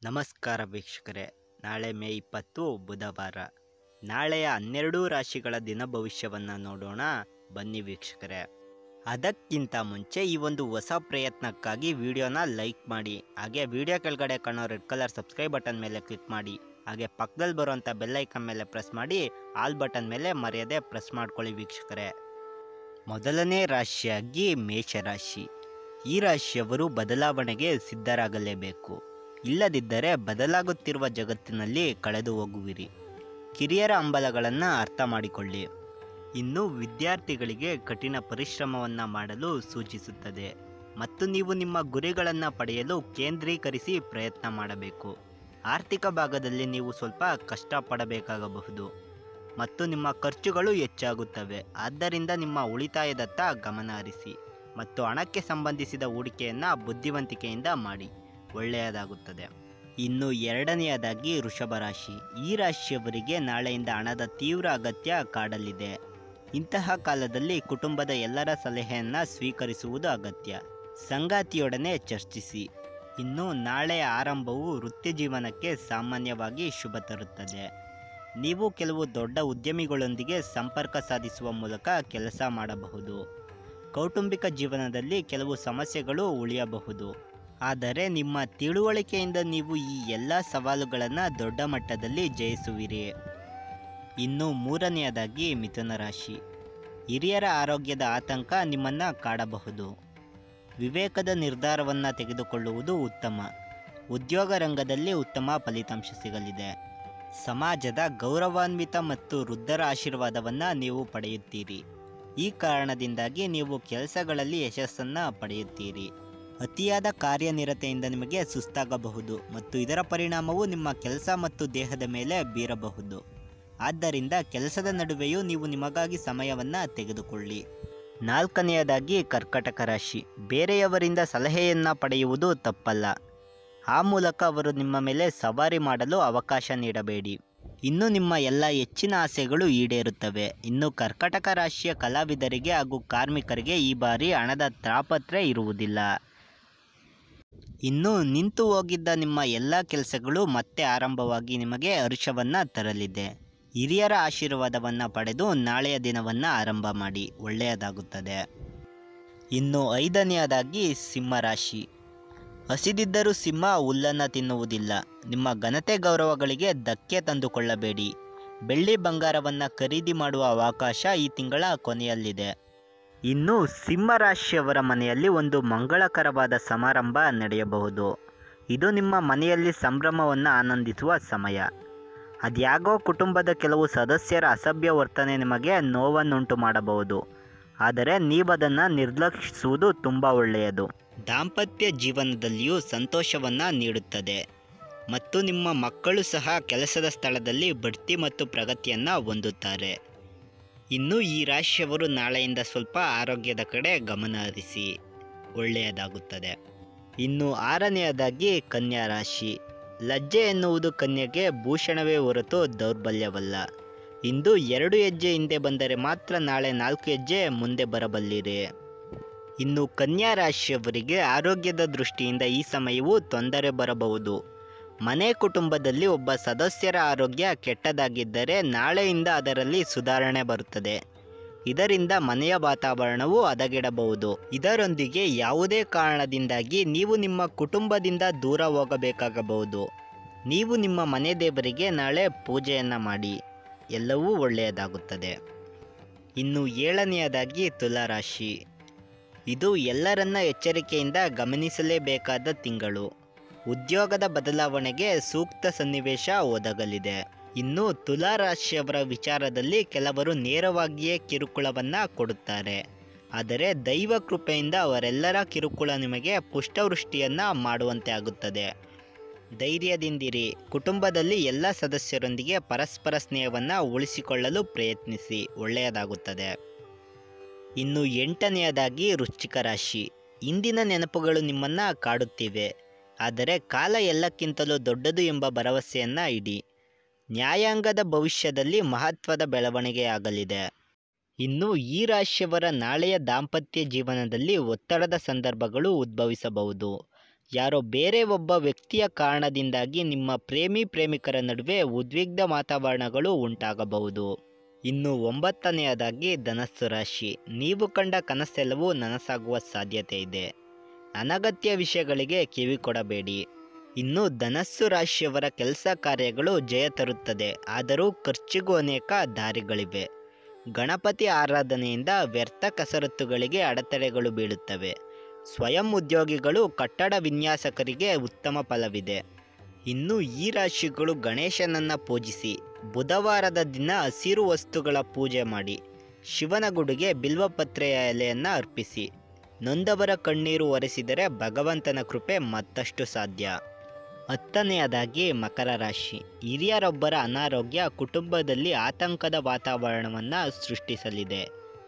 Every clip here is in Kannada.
ನಮಸ್ಕಾರ ವೀಕ್ಷಕರೇ ನಾಳೆ ಮೇ ಇಪ್ಪತ್ತು ಬುಧವಾರ ನಾಳೆಯ ಹನ್ನೆರಡು ರಾಶಿಗಳ ದಿನ ಭವಿಷ್ಯವನ್ನು ನೋಡೋಣ ಬನ್ನಿ ವೀಕ್ಷಕರೇ ಅದಕ್ಕಿಂತ ಮುಂಚೆ ಈ ಒಂದು ಹೊಸ ಪ್ರಯತ್ನಕ್ಕಾಗಿ ವಿಡಿಯೋನ ಲೈಕ್ ಮಾಡಿ ಹಾಗೆ ವಿಡಿಯೋ ಕೆಳಗಡೆ ಕಾಣೋ ರೆಡ್ ಕಲರ್ ಸಬ್ಸ್ಕ್ರೈಬ್ ಬಟನ್ ಮೇಲೆ ಕ್ಲಿಕ್ ಮಾಡಿ ಹಾಗೆ ಪಕ್ಕದಲ್ಲಿ ಬರುವಂಥ ಬೆಲ್ಲೈಕನ್ ಮೇಲೆ ಪ್ರೆಸ್ ಮಾಡಿ ಆಲ್ ಬಟನ್ ಮೇಲೆ ಮರೆಯದೆ ಪ್ರೆಸ್ ಮಾಡ್ಕೊಳ್ಳಿ ವೀಕ್ಷಕರೇ ಮೊದಲನೇ ರಾಶಿಯಾಗಿ ಮೇಷರಾಶಿ ಈ ರಾಶಿಯವರು ಬದಲಾವಣೆಗೆ ಸಿದ್ಧರಾಗಲೇಬೇಕು ಇಲ್ಲದಿದ್ದರೆ ಬದಲಾಗುತ್ತಿರುವ ಜಗತ್ತಿನಲ್ಲಿ ಕಳೆದು ಹೋಗುವಿರಿ ಕಿರಿಯರ ಹಂಬಲಗಳನ್ನು ಅರ್ಥ ಮಾಡಿಕೊಳ್ಳಿ ಇನ್ನು ವಿದ್ಯಾರ್ಥಿಗಳಿಗೆ ಕಠಿಣ ಪರಿಶ್ರಮವನ್ನು ಮಾಡಲು ಸೂಚಿಸುತ್ತದೆ ಮತ್ತು ನೀವು ನಿಮ್ಮ ಗುರಿಗಳನ್ನು ಪಡೆಯಲು ಕೇಂದ್ರೀಕರಿಸಿ ಪ್ರಯತ್ನ ಮಾಡಬೇಕು ಆರ್ಥಿಕ ಭಾಗದಲ್ಲಿ ನೀವು ಸ್ವಲ್ಪ ಕಷ್ಟಪಡಬೇಕಾಗಬಹುದು ಮತ್ತು ನಿಮ್ಮ ಖರ್ಚುಗಳು ಹೆಚ್ಚಾಗುತ್ತವೆ ಆದ್ದರಿಂದ ನಿಮ್ಮ ಉಳಿತಾಯದತ್ತ ಗಮನ ಹರಿಸಿ ಮತ್ತು ಹಣಕ್ಕೆ ಸಂಬಂಧಿಸಿದ ಹೂಡಿಕೆಯನ್ನು ಬುದ್ಧಿವಂತಿಕೆಯಿಂದ ಮಾಡಿ ಒಳ್ಳೆಯದಾಗುತ್ತದೆ ಇನ್ನು ಎರಡನೆಯದಾಗಿ ವೃಷಭ ರಾಶಿ ಈ ರಾಶಿಯವರಿಗೆ ನಾಳೆಯಿಂದ ಹಣದ ತೀವ್ರ ಅಗತ್ಯ ಕಾಡಲಿದೆ ಇಂತಹ ಕಾಲದಲ್ಲಿ ಕುಟುಂಬದ ಎಲ್ಲರ ಸಲಹೆಯನ್ನು ಸ್ವೀಕರಿಸುವುದು ಅಗತ್ಯ ಸಂಗಾತಿಯೊಡನೆ ಚರ್ಚಿಸಿ ಇನ್ನು ನಾಳೆಯ ಆರಂಭವು ವೃತ್ತಿ ಜೀವನಕ್ಕೆ ಸಾಮಾನ್ಯವಾಗಿ ಶುಭ ತರುತ್ತದೆ ನೀವು ಕೆಲವು ದೊಡ್ಡ ಉದ್ಯಮಿಗಳೊಂದಿಗೆ ಸಂಪರ್ಕ ಸಾಧಿಸುವ ಮೂಲಕ ಕೆಲಸ ಮಾಡಬಹುದು ಕೌಟುಂಬಿಕ ಜೀವನದಲ್ಲಿ ಕೆಲವು ಸಮಸ್ಯೆಗಳು ಉಳಿಯಬಹುದು ಆದರೆ ನಿಮ್ಮ ತಿಳುವಳಿಕೆಯಿಂದ ನೀವು ಈ ಎಲ್ಲ ಸವಾಲುಗಳನ್ನು ದೊಡ್ಡ ಮಟ್ಟದಲ್ಲಿ ಜಯಿಸುವಿರಿ ಇನ್ನು ಮೂರನೆಯದಾಗಿ ಮಿಥುನ ರಾಶಿ ಹಿರಿಯರ ಆರೋಗ್ಯದ ಆತಂಕ ನಿಮ್ಮನ್ನು ಕಾಡಬಹುದು ವಿವೇಕದ ನಿರ್ಧಾರವನ್ನು ತೆಗೆದುಕೊಳ್ಳುವುದು ಉತ್ತಮ ಉದ್ಯೋಗ ರಂಗದಲ್ಲಿ ಉತ್ತಮ ಫಲಿತಾಂಶ ಸಿಗಲಿದೆ ಸಮಾಜದ ಗೌರವಾನ್ವಿತ ಮತ್ತು ವೃದ್ಧರ ಆಶೀರ್ವಾದವನ್ನು ನೀವು ಪಡೆಯುತ್ತೀರಿ ಈ ಕಾರಣದಿಂದಾಗಿ ನೀವು ಕೆಲಸಗಳಲ್ಲಿ ಯಶಸ್ಸನ್ನು ಪಡೆಯುತ್ತೀರಿ ಅತಿಯಾದ ಕಾರ್ಯನಿರತೆಯಿಂದ ನಿಮಗೆ ಸುಸ್ತಾಗಬಹುದು ಮತ್ತು ಇದರ ಪರಿಣಾಮವು ನಿಮ್ಮ ಕೆಲಸ ಮತ್ತು ದೇಹದ ಮೇಲೆ ಬೀರಬಹುದು ಆದ್ದರಿಂದ ಕೆಲಸದ ನಡುವೆಯೂ ನೀವು ನಿಮಗಾಗಿ ಸಮಯವನ್ನು ತೆಗೆದುಕೊಳ್ಳಿ ನಾಲ್ಕನೆಯದಾಗಿ ಕರ್ಕಟಕ ರಾಶಿ ಬೇರೆಯವರಿಂದ ಸಲಹೆಯನ್ನು ಪಡೆಯುವುದು ತಪ್ಪಲ್ಲ ಆ ಮೂಲಕ ಅವರು ನಿಮ್ಮ ಮೇಲೆ ಸವಾರಿ ಮಾಡಲು ಅವಕಾಶ ನೀಡಬೇಡಿ ಇನ್ನು ನಿಮ್ಮ ಎಲ್ಲ ಹೆಚ್ಚಿನ ಆಸೆಗಳು ಈಡೇರುತ್ತವೆ ಇನ್ನು ಕರ್ಕಟಕ ರಾಶಿಯ ಕಲಾವಿದರಿಗೆ ಹಾಗೂ ಕಾರ್ಮಿಕರಿಗೆ ಈ ಬಾರಿ ಹಣದ ತಾಪತ್ರೆ ಇರುವುದಿಲ್ಲ ಇನ್ನು ನಿಂತು ಹೋಗಿದ್ದ ನಿಮ್ಮ ಎಲ್ಲ ಕೆಲಸಗಳು ಮತ್ತೆ ಆರಂಭವಾಗಿ ನಿಮಗೆ ಹರ್ಷವನ್ನು ತರಲಿದೆ ಹಿರಿಯರ ಆಶೀರ್ವಾದವನ್ನು ಪಡೆದು ನಾಳೆಯ ದಿನವನ್ನು ಆರಂಭ ಮಾಡಿ ಒಳ್ಳೆಯದಾಗುತ್ತದೆ ಇನ್ನು ಐದನೆಯದಾಗಿ ಸಿಂಹರಾಶಿ ಹಸಿದಿದ್ದರೂ ಸಿಂಹ ಹುಲ್ಲನ್ನು ತಿನ್ನುವುದಿಲ್ಲ ನಿಮ್ಮ ಘನತೆ ಗೌರವಗಳಿಗೆ ಧಕ್ಕೆ ತಂದುಕೊಳ್ಳಬೇಡಿ ಬೆಳ್ಳಿ ಬಂಗಾರವನ್ನು ಖರೀದಿ ಮಾಡುವ ಅವಕಾಶ ಈ ತಿಂಗಳ ಕೊನೆಯಲ್ಲಿದೆ ಇನ್ನು ಸಿಂಹರಾಶಿಯವರ ಮನೆಯಲ್ಲಿ ಒಂದು ಮಂಗಳಕರವಾದ ಸಮಾರಂಭ ನಡೆಯಬಹುದು ಇದು ನಿಮ್ಮ ಮನೆಯಲ್ಲಿ ಸಂಭ್ರಮವನ್ನು ಆನಂದಿಸುವ ಸಮಯ ಅದ್ಯಾಗೋ ಕುಟುಂಬದ ಕೆಲವು ಸದಸ್ಯರ ಅಸಭ್ಯ ವರ್ತನೆ ನಿಮಗೆ ನೋವನ್ನುಂಟು ಮಾಡಬಹುದು ಆದರೆ ನೀವದನ್ನು ನಿರ್ಲಕ್ಷಿಸುವುದು ತುಂಬ ಒಳ್ಳೆಯದು ದಾಂಪತ್ಯ ಜೀವನದಲ್ಲಿಯೂ ಸಂತೋಷವನ್ನು ನೀಡುತ್ತದೆ ಮತ್ತು ನಿಮ್ಮ ಮಕ್ಕಳು ಸಹ ಕೆಲಸದ ಸ್ಥಳದಲ್ಲಿ ಬಡ್ತಿ ಮತ್ತು ಪ್ರಗತಿಯನ್ನು ಹೊಂದುತ್ತಾರೆ ಇನ್ನು ಈ ರಾಶಿಯವರು ನಾಳೆಯಿಂದ ಸ್ವಲ್ಪ ಆರೋಗ್ಯದ ಕಡೆ ಗಮನ ಹರಿಸಿ ಒಳ್ಳೆಯದಾಗುತ್ತದೆ ಇನ್ನು ಆರನೆಯದಾಗಿ ಕನ್ಯಾ ರಾಶಿ ಲಜ್ಜೆ ಎನ್ನುವುದು ಕನ್ಯೆಗೆ ಭೂಷಣವೇ ಹೊರತು ದೌರ್ಬಲ್ಯವಲ್ಲ ಇಂದು ಎರಡು ಹೆಜ್ಜೆ ಹಿಂದೆ ಬಂದರೆ ಮಾತ್ರ ನಾಳೆ ನಾಲ್ಕು ಹೆಜ್ಜೆ ಮುಂದೆ ಬರಬಲ್ಲಿರಿ ಇನ್ನು ಕನ್ಯಾ ರಾಶಿಯವರಿಗೆ ಆರೋಗ್ಯದ ದೃಷ್ಟಿಯಿಂದ ಈ ಸಮಯವು ತೊಂದರೆ ಬರಬಹುದು ಮನೆ ಕುಟುಂಬದಲ್ಲಿ ಒಬ್ಬ ಸದಸ್ಯರ ಆರೋಗ್ಯ ಕೆಟ್ಟದಾಗಿದ್ದರೆ ನಾಳೆಯಿಂದ ಅದರಲ್ಲಿ ಸುಧಾರಣೆ ಬರುತ್ತದೆ ಇದರಿಂದ ಮನೆಯ ವಾತಾವರಣವು ಹದಗೆಡಬಹುದು ಇದರೊಂದಿಗೆ ಯಾವುದೇ ಕಾರಣದಿಂದಾಗಿ ನೀವು ನಿಮ್ಮ ಕುಟುಂಬದಿಂದ ದೂರ ಹೋಗಬೇಕಾಗಬಹುದು ನೀವು ನಿಮ್ಮ ಮನೆ ದೇವರಿಗೆ ನಾಳೆ ಪೂಜೆಯನ್ನು ಮಾಡಿ ಎಲ್ಲವೂ ಒಳ್ಳೆಯದಾಗುತ್ತದೆ ಇನ್ನು ಏಳನೆಯದಾಗಿ ತುಲಾರಾಶಿ ಇದು ಎಲ್ಲರನ್ನ ಎಚ್ಚರಿಕೆಯಿಂದ ಗಮನಿಸಲೇಬೇಕಾದ ತಿಂಗಳು ಉದ್ಯೋಗದ ಬದಲಾವಣೆಗೆ ಸೂಕ್ತ ಸನ್ನಿವೇಶ ಒದಗಲಿದೆ ಇನ್ನು ತುಲಾ ರಾಶಿಯವರ ವಿಚಾರದಲ್ಲಿ ಕೆಲವರು ನೇರವಾಗಿಯೇ ಕಿರುಕುಳವನ್ನು ಕೊಡುತ್ತಾರೆ ಆದರೆ ದೈವ ಕೃಪೆಯಿಂದ ಅವರೆಲ್ಲರ ಕಿರುಕುಳ ನಿಮಗೆ ಪುಷ್ಟವೃಷ್ಟಿಯನ್ನು ಮಾಡುವಂತೆ ಆಗುತ್ತದೆ ಧೈರ್ಯದಿಂದಿರಿ ಕುಟುಂಬದಲ್ಲಿ ಎಲ್ಲ ಸದಸ್ಯರೊಂದಿಗೆ ಪರಸ್ಪರ ಸ್ನೇಹವನ್ನು ಉಳಿಸಿಕೊಳ್ಳಲು ಪ್ರಯತ್ನಿಸಿ ಒಳ್ಳೆಯದಾಗುತ್ತದೆ ಇನ್ನು ಎಂಟನೆಯದಾಗಿ ವೃಶ್ಚಿಕ ರಾಶಿ ಇಂದಿನ ನೆನಪುಗಳು ನಿಮ್ಮನ್ನು ಕಾಡುತ್ತಿವೆ ಆದರೆ ಕಾಲ ಎಲ್ಲಕ್ಕಿಂತಲೂ ದೊಡ್ಡದು ಎಂಬ ಭರವಸೆಯನ್ನು ಇಡಿ ನ್ಯಾಯಾಂಗದ ಭವಿಷ್ಯದಲ್ಲಿ ಮಹತ್ವದ ಬೆಳವಣಿಗೆಯಾಗಲಿದೆ ಇನ್ನು ಈ ರಾಶಿಯವರ ನಾಳೆಯ ದಾಂಪತ್ಯ ಜೀವನದಲ್ಲಿ ಒತ್ತಡದ ಸಂದರ್ಭಗಳು ಉದ್ಭವಿಸಬಹುದು ಯಾರೋ ಬೇರೆ ಒಬ್ಬ ವ್ಯಕ್ತಿಯ ಕಾರಣದಿಂದಾಗಿ ನಿಮ್ಮ ಪ್ರೇಮಿ ಪ್ರೇಮಿಕರ ನಡುವೆ ಉದ್ವಿಗ್ನ ವಾತಾವರಣಗಳು ಉಂಟಾಗಬಹುದು ಇನ್ನು ಒಂಬತ್ತನೆಯದಾಗಿ ಧನಸ್ಸು ರಾಶಿ ನೀವು ಕಂಡ ಕನಸೆಲ್ಲವೂ ನನಸಾಗುವ ಸಾಧ್ಯತೆ ಇದೆ ಅನಗತ್ಯ ವಿಷಯಗಳಿಗೆ ಕಿವಿ ಕೊಡಬೇಡಿ ಇನ್ನು ಧನಸ್ಸು ರಾಶಿಯವರ ಕೆಲಸ ಕಾರ್ಯಗಳು ಜಯ ತರುತ್ತದೆ ಆದರೂ ಖರ್ಚಿಗೂ ಅನೇಕ ದಾರಿಗಳಿವೆ ಗಣಪತಿ ಆರಾಧನೆಯಿಂದ ವ್ಯರ್ಥ ಕಸರತ್ತುಗಳಿಗೆ ಅಡೆತಡೆಗಳು ಬೀಳುತ್ತವೆ ಸ್ವಯಂ ಉದ್ಯೋಗಿಗಳು ಕಟ್ಟಡ ವಿನ್ಯಾಸಕರಿಗೆ ಉತ್ತಮ ಫಲವಿದೆ ಇನ್ನು ಈ ರಾಶಿಗಳು ಗಣೇಶನನ್ನು ಪೂಜಿಸಿ ಬುಧವಾರದ ದಿನ ಹಸಿರು ವಸ್ತುಗಳ ಪೂಜೆ ಮಾಡಿ ಶಿವನ ಗುಡಿಗೆ ಬಿಲ್ವಪತ್ರೆಯ ಎಲೆಯನ್ನು ಅರ್ಪಿಸಿ ನೊಂದವರ ಕಣ್ಣೀರು ಒರೆಸಿದರೆ ಭಗವಂತನ ಕೃಪೆ ಮತ್ತಷ್ಟು ಸಾಧ್ಯ ಹತ್ತನೆಯದಾಗಿ ಮಕರ ರಾಶಿ ಹಿರಿಯರೊಬ್ಬರ ಅನಾರೋಗ್ಯ ಕುಟುಂಬದಲ್ಲಿ ಆತಂಕದ ವಾತಾವರಣವನ್ನು ಸೃಷ್ಟಿಸಲಿದೆ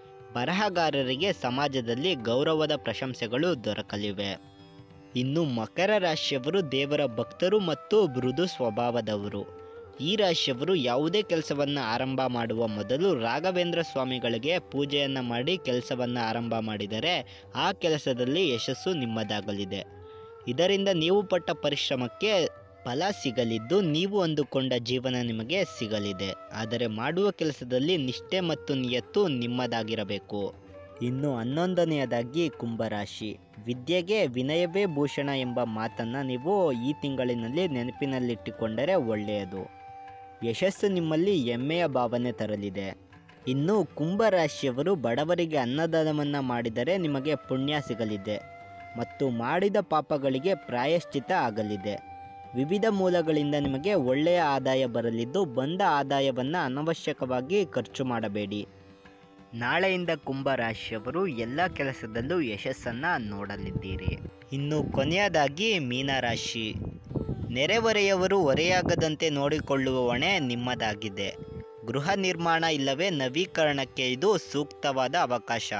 ಬರಹಗಾರರಿಗೆ ಸಮಾಜದಲ್ಲಿ ಗೌರವದ ಪ್ರಶಂಸೆಗಳು ದೊರಕಲಿವೆ ಇನ್ನು ಮಕರ ರಾಶಿಯವರು ದೇವರ ಭಕ್ತರು ಮತ್ತು ಮೃದು ಸ್ವಭಾವದವರು ಈ ರಾಶಿಯವರು ಯಾವುದೇ ಕೆಲಸವನ್ನು ಆರಂಭ ಮಾಡುವ ಮೊದಲು ರಾಘವೇಂದ್ರ ಸ್ವಾಮಿಗಳಿಗೆ ಪೂಜೆಯನ್ನು ಮಾಡಿ ಕೆಲಸವನ್ನು ಆರಂಭ ಮಾಡಿದರೆ ಆ ಕೆಲಸದಲ್ಲಿ ಯಶಸ್ಸು ನಿಮ್ಮದಾಗಲಿದೆ ಇದರಿಂದ ನೀವು ಪಟ್ಟ ಪರಿಶ್ರಮಕ್ಕೆ ಫಲ ಸಿಗಲಿದ್ದು ನೀವು ಅಂದುಕೊಂಡ ಜೀವನ ನಿಮಗೆ ಸಿಗಲಿದೆ ಆದರೆ ಮಾಡುವ ಕೆಲಸದಲ್ಲಿ ನಿಷ್ಠೆ ಮತ್ತು ನಿಯತ್ತು ನಿಮ್ಮದಾಗಿರಬೇಕು ಇನ್ನು ಹನ್ನೊಂದನೆಯದಾಗಿ ಕುಂಭರಾಶಿ ವಿದ್ಯೆಗೆ ವಿನಯವೇ ಭೂಷಣ ಎಂಬ ಮಾತನ್ನು ನೀವು ಈ ತಿಂಗಳಿನಲ್ಲಿ ನೆನಪಿನಲ್ಲಿಟ್ಟುಕೊಂಡರೆ ಒಳ್ಳೆಯದು ಯಶಸ್ಸು ನಿಮ್ಮಲ್ಲಿ ಹೆಮ್ಮೆಯ ಭಾವನೆ ತರಲಿದೆ ಇನ್ನು ಕುಂಭರಾಶಿಯವರು ಬಡವರಿಗೆ ಅನ್ನದಾನವನ್ನು ಮಾಡಿದರೆ ನಿಮಗೆ ಪುಣ್ಯ ಸಿಗಲಿದೆ ಮತ್ತು ಮಾಡಿದ ಪಾಪಗಳಿಗೆ ಪ್ರಾಯಶ್ಚಿತ ಆಗಲಿದೆ ವಿವಿಧ ಮೂಲಗಳಿಂದ ನಿಮಗೆ ಒಳ್ಳೆಯ ಆದಾಯ ಬರಲಿದ್ದು ಬಂದ ಆದಾಯವನ್ನು ಅನವಶ್ಯಕವಾಗಿ ಖರ್ಚು ಮಾಡಬೇಡಿ ನಾಳೆಯಿಂದ ಕುಂಭರಾಶಿಯವರು ಎಲ್ಲ ಕೆಲಸದಲ್ಲೂ ಯಶಸ್ಸನ್ನು ನೋಡಲಿದ್ದೀರಿ ಇನ್ನು ಕೊನೆಯದಾಗಿ ಮೀನರಾಶಿ ನೆರೆಹೊರೆಯವರು ಹೊರೆಯಾಗದಂತೆ ನೋಡಿಕೊಳ್ಳುವ ಹೊಣೆ ನಿಮ್ಮದಾಗಿದೆ ಗೃಹ ನಿರ್ಮಾಣ ಇಲ್ಲವೇ ನವೀಕರಣಕ್ಕೆ ಇದು ಸೂಕ್ತವಾದ ಅವಕಾಶ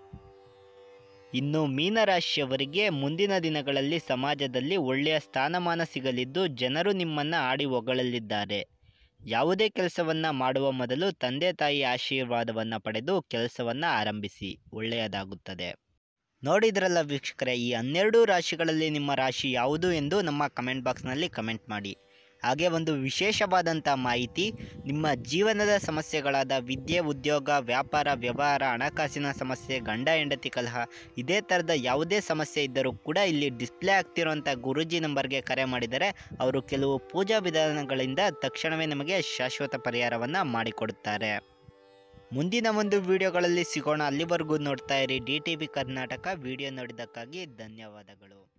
ಇನ್ನು ಮೀನರಾಶಿಯವರಿಗೆ ಮುಂದಿನ ದಿನಗಳಲ್ಲಿ ಸಮಾಜದಲ್ಲಿ ಒಳ್ಳೆಯ ಸ್ಥಾನಮಾನ ಸಿಗಲಿದ್ದು ಜನರು ನಿಮ್ಮನ್ನು ಆಡಿ ಹೊಗಳಲಿದ್ದಾರೆ ಯಾವುದೇ ಕೆಲಸವನ್ನು ಮಾಡುವ ಮೊದಲು ತಂದೆ ತಾಯಿಯ ಆಶೀರ್ವಾದವನ್ನು ಪಡೆದು ಕೆಲಸವನ್ನು ಆರಂಭಿಸಿ ಒಳ್ಳೆಯದಾಗುತ್ತದೆ ನೋಡಿದ್ರಲ್ಲ ವೀಕ್ಷಕರೇ ಈ ಹನ್ನೆರಡು ರಾಶಿಗಳಲ್ಲಿ ನಿಮ್ಮ ರಾಶಿ ಯಾವುದು ಎಂದು ನಮ್ಮ ಕಮೆಂಟ್ ಬಾಕ್ಸ್ನಲ್ಲಿ ಕಮೆಂಟ್ ಮಾಡಿ ಹಾಗೆ ಒಂದು ವಿಶೇಷವಾದಂಥ ಮಾಹಿತಿ ನಿಮ್ಮ ಜೀವನದ ಸಮಸ್ಯೆಗಳಾದ ವಿದ್ಯೆ ಉದ್ಯೋಗ ವ್ಯಾಪಾರ ವ್ಯವಹಾರ ಹಣಕಾಸಿನ ಸಮಸ್ಯೆ ಗಂಡ ಹೆಂಡತಿ ಕಲಹ ಇದೇ ಥರದ ಯಾವುದೇ ಸಮಸ್ಯೆ ಇದ್ದರೂ ಕೂಡ ಇಲ್ಲಿ ಡಿಸ್ಪ್ಲೇ ಆಗ್ತಿರುವಂಥ ಗುರೂಜಿ ನಂಬರ್ಗೆ ಕರೆ ಮಾಡಿದರೆ ಅವರು ಕೆಲವು ಪೂಜಾ ವಿಧಾನಗಳಿಂದ ತಕ್ಷಣವೇ ನಿಮಗೆ ಶಾಶ್ವತ ಪರಿಹಾರವನ್ನು ಮಾಡಿಕೊಡುತ್ತಾರೆ ಮುಂದಿನ ಒಂದು ವಿಡಿಯೋಗಳಲ್ಲಿ ಸಿಗೋಣ ಅಲ್ಲಿವರೆಗೂ ನೋಡ್ತಾ ಇರಿ D T V Karnataka video ನೋಡಿದ್ದಕ್ಕಾಗಿ ಧನ್ಯವಾದಗಳು